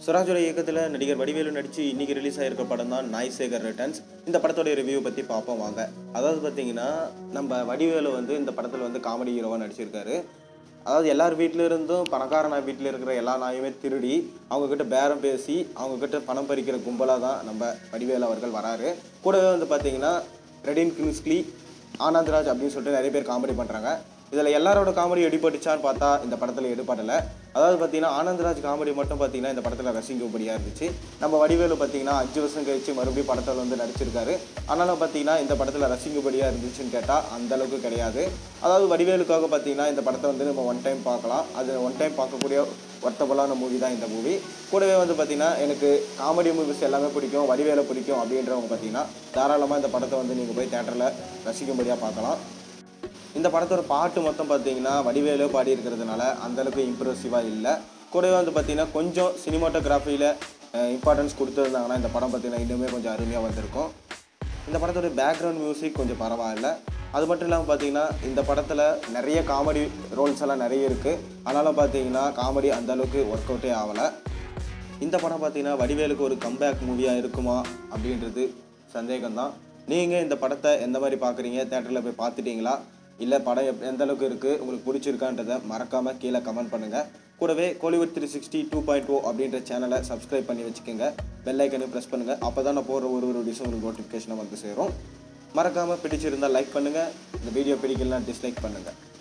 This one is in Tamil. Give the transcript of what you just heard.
சுராஜோட இயக்கத்தில் நடிகர் வடிவேலு நடித்து இன்னைக்கு ரிலீஸ் ஆகிருக்க படம் தான் நாய் சேகர் ரிட்டர்ன்ஸ் இந்த படத்தோட ரிவ்யூ பற்றி பார்ப்போம் வாங்க அதாவது பார்த்தீங்கன்னா நம்ம வடிவேலு வந்து இந்த படத்தில் வந்து காமெடி ஹீரோவாக நடிச்சிருக்காரு அதாவது எல்லார் வீட்டில இருந்தும் பணக்காரனா வீட்டில் இருக்கிற எல்லா நாயுமே திருடி அவங்கக்கிட்ட பேரம் பேசி அவங்கக்கிட்ட பணம் பறிக்கிற கும்பலாக தான் நம்ம வடிவேலு அவர்கள் வராரு கூடவே வந்து பார்த்தீங்கன்னா ரெடின் கிங்ஸ்லி ஆனந்த்ராஜ் அப்படின்னு சொல்லிட்டு நிறைய பேர் காமெடி பண்ணுறாங்க இதில் எல்லாரோட காமெடி எடுபட்டுச்சான்னு பார்த்தா இந்த படத்தில் எடுபடலை அதாவது பார்த்தீங்கன்னா ஆனந்த்ராஜ் காமெடி மட்டும் பார்த்தீங்கன்னா இந்த படத்தில் ரசிக்கும்படியாக இருந்துச்சு நம்ம வடிவேலு பார்த்தீங்கன்னா அஞ்சு வருஷம் கழிச்சு மறுபடியும் படத்தில் வந்து நடிச்சிருக்காரு ஆனாலும் பார்த்தீங்கன்னா இந்த படத்தில் ரசிக்கும்படியாக இருந்துச்சுன்னு கேட்டால் அந்த அளவுக்கு கிடையாது அதாவது வடிவேலுக்காக பார்த்தீங்கன்னா இந்த படத்தை வந்து நம்ம ஒன் டைம் பார்க்கலாம் அது ஒன் டைம் பார்க்கக்கூடிய ஒர்த்தபுளான மூவி தான் இந்த மூவி கூடவே வந்து பார்த்தீங்கன்னா எனக்கு காமெடி மூவிஸ் எல்லாமே பிடிக்கும் வடிவேலை பிடிக்கும் அப்படின்றவங்க பார்த்தீங்கன்னா தாராளமாக இந்த படத்தை வந்து நீங்கள் போய் தேட்டரில் ரசிக்கும்படியாக பார்க்கலாம் இந்த படத்தோட பாட்டு மொத்தம் பார்த்தீங்கன்னா வடிவேலு பாடி இருக்கிறதுனால அந்தளவுக்கு இம்ப்ரெசிவாக இல்லை கூடவே வந்து பார்த்தீங்கன்னா கொஞ்சம் சினிமாட்டோகிராஃபியில் இம்பார்ட்டன்ஸ் கொடுத்துருந்தாங்கன்னா இந்த படம் பார்த்தீங்கன்னா இன்னுமே கொஞ்சம் அருமையாக வந்திருக்கும் இந்த படத்தோட பேக்ரவுண்ட் மியூசிக் கொஞ்சம் பரவாயில்ல அது மட்டும் இல்லாமல் பார்த்தீங்கன்னா இந்த படத்தில் நிறைய காமெடி ரோல்ஸ் எல்லாம் நிறைய இருக்குது ஆனாலும் பார்த்தீங்கன்னா காமெடி அந்த அளவுக்கு ஒர்க் அவுட்டே ஆகலை இந்த படம் பார்த்தீங்கன்னா வடிவேலுக்கு ஒரு கம்பேக் மூவியாக இருக்குமா அப்படின்றது சந்தேகம்தான் நீங்கள் இந்த படத்தை எந்த மாதிரி பார்க்குறீங்க தேட்டரில் போய் பார்த்துட்டீங்களா இல்லை படம் எப் எந்த அளவுக்கு இருக்குது உங்களுக்கு பிடிச்சிருக்கான்றதை மறக்காமல் கீழே கமெண்ட் பண்ணுங்கள் கூடவே Kollywood three sixty two point O அப்படின்ற சேனலை சப்ஸ்கிரைப் பண்ணி வச்சுக்கோங்க பெல் ஐக்கனையும் ப்ரெஸ் பண்ணுங்கள் அப்போ தான் நான் போடுற ஒரு ஒரு வீடியோஸும் உங்களுக்கு நோட்டிஃபிகேஷனை வந்து சேரும் மறக்காமல் பிடிச்சிருந்தால் லைக் பண்ணுங்கள் இந்த வீடியோ பிடிக்கலனா டிஸ்லைக் பண்ணுங்கள்